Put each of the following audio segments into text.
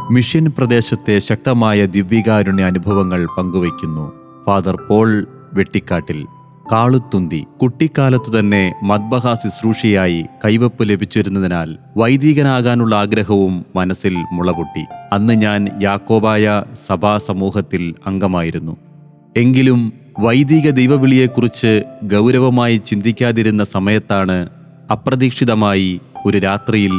mission പ്രദേശത്തെ ശക്തമായ ദിവ്യകാരുണ്യ അനുഭവങ്ങൾ പങ്കുവയ്ക്കുന്നു ഫാദർ പോൾ വെട്ടിക്കാട്ടിൽ കാളുത്തുന്തി കുട്ടിക്കാലത്തു തന്നെ മദ്ബഹ ശുശ്രൂഷയായി കൈവപ്പ് ലഭിച്ചിരുന്നതിനാൽ വൈദികനാകാനുള്ള ആഗ്രഹവും മനസ്സിൽ മുളപൊട്ടി അന്ന് ഞാൻ യാക്കോബായ സഭാ സമൂഹത്തിൽ അംഗമായിരുന്നു എങ്കിലും വൈദിക ദൈവവിളിയെക്കുറിച്ച് ഗൗരവമായി ചിന്തിക്കാതിരുന്ന സമയത്താണ് അപ്രതീക്ഷിതമായി ഒരു രാത്രിയിൽ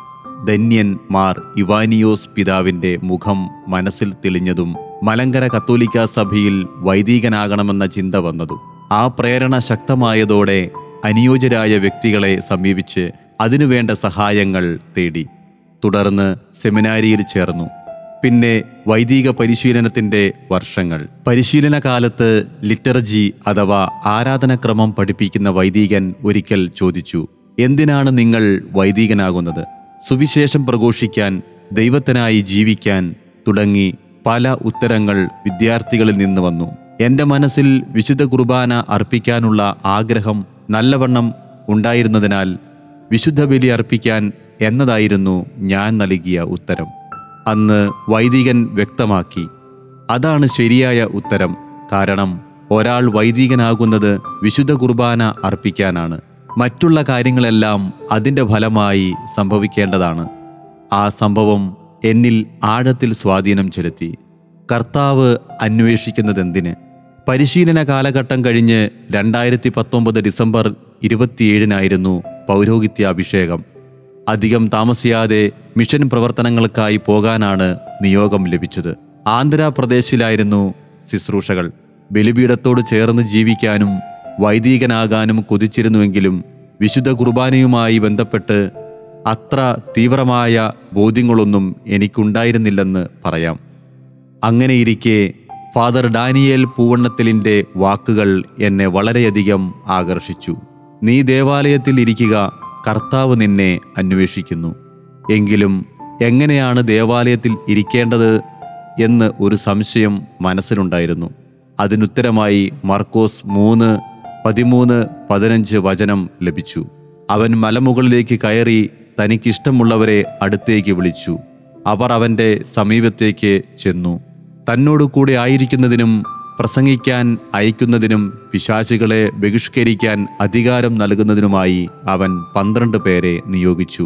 ധന്യൻ മാർ ഇവാനിയോസ് പിതാവിന്റെ മുഖം മനസ്സിൽ തെളിഞ്ഞതും മലങ്കര കത്തോലിക്ക സഭയിൽ വൈദികനാകണമെന്ന ചിന്ത വന്നതും ആ പ്രേരണ ശക്തമായതോടെ അനുയോജ്യരായ വ്യക്തികളെ സമീപിച്ച് അതിനുവേണ്ട സഹായങ്ങൾ തേടി തുടർന്ന് സെമിനാരിയിൽ ചേർന്നു പിന്നെ വൈദിക പരിശീലനത്തിന്റെ വർഷങ്ങൾ പരിശീലന കാലത്ത് ലിറ്റർജി അഥവാ ആരാധനക്രമം പഠിപ്പിക്കുന്ന വൈദികൻ ഒരിക്കൽ ചോദിച്ചു എന്തിനാണ് നിങ്ങൾ വൈദികനാകുന്നത് സുവിശേഷം പ്രഘോഷിക്കാൻ ദൈവത്തിനായി ജീവിക്കാൻ തുടങ്ങി പല ഉത്തരങ്ങൾ വിദ്യാർത്ഥികളിൽ നിന്ന് വന്നു എന്റെ മനസ്സിൽ വിശുദ്ധ കുർബാന അർപ്പിക്കാനുള്ള ആഗ്രഹം നല്ലവണ്ണം ഉണ്ടായിരുന്നതിനാൽ വിശുദ്ധ ബലി അർപ്പിക്കാൻ എന്നതായിരുന്നു ഞാൻ നൽകിയ ഉത്തരം അന്ന് വൈദികൻ വ്യക്തമാക്കി അതാണ് ശരിയായ ഉത്തരം കാരണം ഒരാൾ വൈദികനാകുന്നത് വിശുദ്ധ കുർബാന അർപ്പിക്കാനാണ് മറ്റുള്ള കാര്യങ്ങളെല്ലാം അതിൻ്റെ ഫലമായി സംഭവിക്കേണ്ടതാണ് ആ സംഭവം എന്നിൽ ആഴത്തിൽ സ്വാധീനം ചെലുത്തി കർത്താവ് അന്വേഷിക്കുന്നതെന്തിന് പരിശീലന കാലഘട്ടം കഴിഞ്ഞ് രണ്ടായിരത്തി പത്തൊമ്പത് ഡിസംബർ ഇരുപത്തിയേഴിനായിരുന്നു പൗരോഹിത്യാഭിഷേകം അധികം താമസിയാതെ മിഷൻ പ്രവർത്തനങ്ങൾക്കായി പോകാനാണ് നിയോഗം ലഭിച്ചത് ആന്ധ്രാപ്രദേശിലായിരുന്നു ശുശ്രൂഷകൾ ബലിപീഠത്തോട് ചേർന്ന് ജീവിക്കാനും വൈദികനാകാനും കൊതിച്ചിരുന്നുവെങ്കിലും വിശുദ്ധ കുർബാനയുമായി ബന്ധപ്പെട്ട് അത്ര തീവ്രമായ ബോധ്യങ്ങളൊന്നും എനിക്കുണ്ടായിരുന്നില്ലെന്ന് പറയാം അങ്ങനെയിരിക്കെ ഫാദർ ഡാനിയേൽ പൂവണ്ണത്തിലിൻ്റെ വാക്കുകൾ എന്നെ വളരെയധികം ആകർഷിച്ചു നീ ദേവാലയത്തിൽ ഇരിക്കുക കർത്താവ് നിന്നെ അന്വേഷിക്കുന്നു എങ്കിലും എങ്ങനെയാണ് ദേവാലയത്തിൽ ഇരിക്കേണ്ടത് എന്ന് ഒരു സംശയം മനസ്സിലുണ്ടായിരുന്നു അതിനുത്തരമായി മർക്കോസ് മൂന്ന് പതിമൂന്ന് പതിനഞ്ച് വചനം ലഭിച്ചു അവൻ മലമുകളിലേക്ക് കയറി തനിക്കിഷ്ടമുള്ളവരെ അടുത്തേക്ക് വിളിച്ചു അവർ അവൻ്റെ സമീപത്തേക്ക് ചെന്നു തന്നോട് കൂടെ ആയിരിക്കുന്നതിനും പ്രസംഗിക്കാൻ അയക്കുന്നതിനും പിശാചുകളെ ബഹിഷ്കരിക്കാൻ അധികാരം നൽകുന്നതിനുമായി അവൻ പന്ത്രണ്ട് പേരെ നിയോഗിച്ചു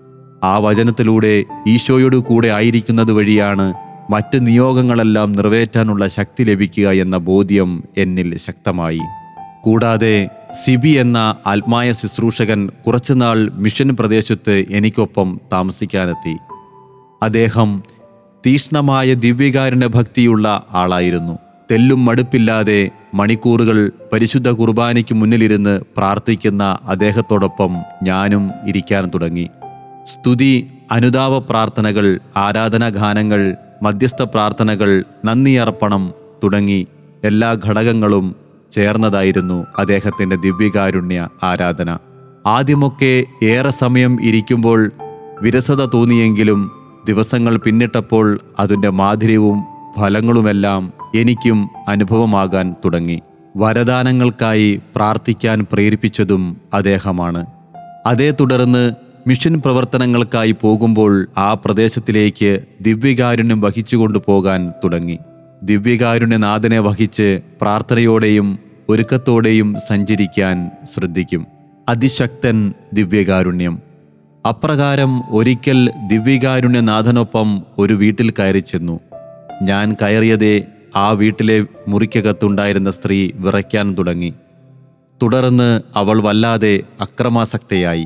ആ വചനത്തിലൂടെ ഈശോയോട് കൂടെ ആയിരിക്കുന്നത് വഴിയാണ് മറ്റ് നിയോഗങ്ങളെല്ലാം നിറവേറ്റാനുള്ള ശക്തി ലഭിക്കുക എന്ന ബോധ്യം എന്നിൽ ശക്തമായി കൂടാതെ സിബി എന്ന ആത്മായ ശുശ്രൂഷകൻ കുറച്ചുനാൾ മിഷൻ പ്രദേശത്ത് എനിക്കൊപ്പം താമസിക്കാനെത്തി അദ്ദേഹം തീഷ്ണമായ ദിവ്യകാരുണ്യ ഭക്തിയുള്ള ആളായിരുന്നു തെല്ലും മടുപ്പില്ലാതെ മണിക്കൂറുകൾ പരിശുദ്ധ കുർബാനയ്ക്ക് മുന്നിലിരുന്ന് പ്രാർത്ഥിക്കുന്ന അദ്ദേഹത്തോടൊപ്പം ഞാനും ഇരിക്കാൻ തുടങ്ങി സ്തുതി അനുതാപ പ്രാർത്ഥനകൾ ആരാധനാഗാനങ്ങൾ മധ്യസ്ഥ പ്രാർത്ഥനകൾ നന്ദിയർപ്പണം തുടങ്ങി എല്ലാ ഘടകങ്ങളും ചേർന്നതായിരുന്നു അദ്ദേഹത്തിൻ്റെ ദിവ്യകാരുണ്യ ആരാധന ആദ്യമൊക്കെ ഏറെ സമയം ഇരിക്കുമ്പോൾ വിരസത തോന്നിയെങ്കിലും ദിവസങ്ങൾ പിന്നിട്ടപ്പോൾ അതിൻ്റെ മാധുര്യവും ഫലങ്ങളുമെല്ലാം എനിക്കും അനുഭവമാകാൻ തുടങ്ങി വരദാനങ്ങൾക്കായി പ്രാർത്ഥിക്കാൻ പ്രേരിപ്പിച്ചതും അദ്ദേഹമാണ് അതേ തുടർന്ന് മിഷൻ പ്രവർത്തനങ്ങൾക്കായി പോകുമ്പോൾ ആ പ്രദേശത്തിലേക്ക് ദിവ്യകാരുണ്യം വഹിച്ചുകൊണ്ടു പോകാൻ തുടങ്ങി ദിവ്യകാരുണ്യനാഥനെ വഹിച്ച് പ്രാർത്ഥനയോടെയും ഒരുക്കത്തോടെയും സഞ്ചരിക്കാൻ ശ്രദ്ധിക്കും അതിശക്തൻ ദിവ്യകാരുണ്യം അപ്രകാരം ഒരിക്കൽ ദിവ്യകാരുണ്യനാഥനൊപ്പം ഒരു വീട്ടിൽ കയറി ചെന്നു ഞാൻ കയറിയതേ ആ വീട്ടിലെ മുറിക്കകത്തുണ്ടായിരുന്ന സ്ത്രീ വിറയ്ക്കാൻ തുടങ്ങി തുടർന്ന് അവൾ വല്ലാതെ അക്രമാസക്തയായി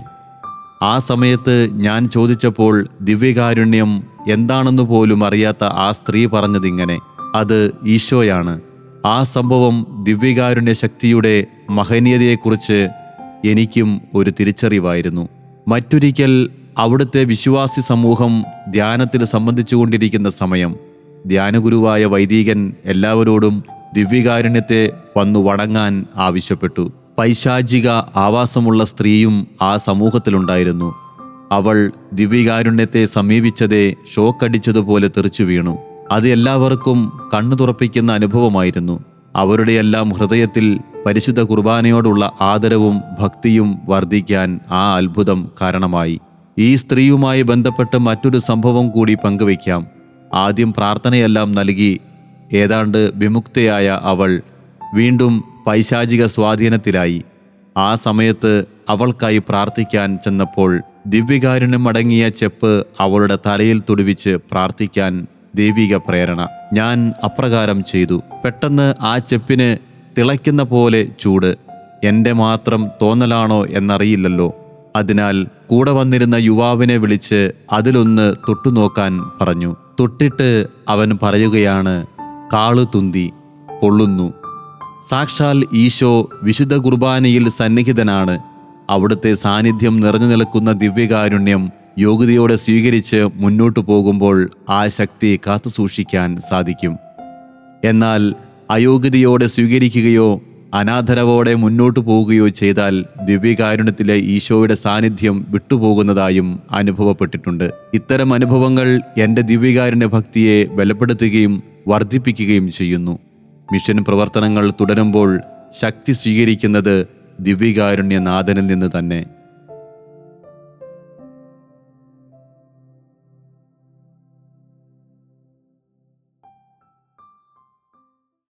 ആ സമയത്ത് ഞാൻ ചോദിച്ചപ്പോൾ ദിവ്യകാരുണ്യം എന്താണെന്ന് പോലും അറിയാത്ത ആ സ്ത്രീ പറഞ്ഞതിങ്ങനെ അത് ഈശോയാണ് ആ സംഭവം ദിവ്യകാരുണ്യ ശക്തിയുടെ മഹനീയതയെക്കുറിച്ച് എനിക്കും ഒരു തിരിച്ചറിവായിരുന്നു മറ്റൊരിക്കൽ അവിടുത്തെ വിശ്വാസി സമൂഹം ധ്യാനത്തിൽ സംബന്ധിച്ചുകൊണ്ടിരിക്കുന്ന സമയം ധ്യാനഗുരുവായ വൈദികൻ എല്ലാവരോടും ദിവ്യകാരുണ്യത്തെ വന്നു വണങ്ങാൻ ആവശ്യപ്പെട്ടു പൈശാചിക ആവാസമുള്ള സ്ത്രീയും ആ സമൂഹത്തിലുണ്ടായിരുന്നു അവൾ ദിവ്യകാരുണ്യത്തെ സമീപിച്ചതേ ഷോക്കടിച്ചതുപോലെ തെറിച്ചു വീണു അത് എല്ലാവർക്കും കണ്ണു തുറപ്പിക്കുന്ന അനുഭവമായിരുന്നു അവരുടെയെല്ലാം ഹൃദയത്തിൽ പരിശുദ്ധ കുർബാനയോടുള്ള ആദരവും ഭക്തിയും വർദ്ധിക്കാൻ ആ അത്ഭുതം കാരണമായി ഈ സ്ത്രീയുമായി ബന്ധപ്പെട്ട് മറ്റൊരു സംഭവം കൂടി പങ്കുവയ്ക്കാം ആദ്യം പ്രാർത്ഥനയെല്ലാം നൽകി ഏതാണ്ട് വിമുക്തയായ അവൾ വീണ്ടും പൈശാചിക സ്വാധീനത്തിലായി ആ സമയത്ത് അവൾക്കായി പ്രാർത്ഥിക്കാൻ ചെന്നപ്പോൾ ദിവ്യകാരുണ്യം അടങ്ങിയ ചെപ്പ് അവളുടെ തലയിൽ തുടിവിച്ച് പ്രാർത്ഥിക്കാൻ ദൈവിക പ്രേരണ ഞാൻ അപ്രകാരം ചെയ്തു പെട്ടെന്ന് ആ ചെപ്പിന് തിളയ്ക്കുന്ന പോലെ ചൂട് എൻ്റെ മാത്രം തോന്നലാണോ എന്നറിയില്ലല്ലോ അതിനാൽ കൂടെ വന്നിരുന്ന യുവാവിനെ വിളിച്ച് അതിലൊന്ന് തൊട്ടുനോക്കാൻ പറഞ്ഞു തൊട്ടിട്ട് അവൻ പറയുകയാണ് കാളു തുന്തി പൊള്ളുന്നു സാക്ഷാൽ ഈശോ വിശുദ്ധ കുർബാനയിൽ സന്നിഹിതനാണ് അവിടുത്തെ സാന്നിധ്യം നിറഞ്ഞു നിൽക്കുന്ന ദിവ്യകാരുണ്യം യോഗ്യതയോടെ സ്വീകരിച്ച് മുന്നോട്ടു പോകുമ്പോൾ ആ ശക്തി കാത്തുസൂക്ഷിക്കാൻ സാധിക്കും എന്നാൽ അയോഗ്യതയോടെ സ്വീകരിക്കുകയോ അനാദരവോടെ മുന്നോട്ടു പോവുകയോ ചെയ്താൽ ദിവ്യകാരുണ്യത്തിലെ ഈശോയുടെ സാന്നിധ്യം വിട്ടുപോകുന്നതായും അനുഭവപ്പെട്ടിട്ടുണ്ട് ഇത്തരം അനുഭവങ്ങൾ എൻ്റെ ദിവ്യകാരുണ്യ ഭക്തിയെ ബലപ്പെടുത്തുകയും വർദ്ധിപ്പിക്കുകയും ചെയ്യുന്നു മിഷൻ പ്രവർത്തനങ്ങൾ തുടരുമ്പോൾ ശക്തി സ്വീകരിക്കുന്നത് ദിവ്യകാരുണ്യനാഥനിൽ നിന്ന് തന്നെ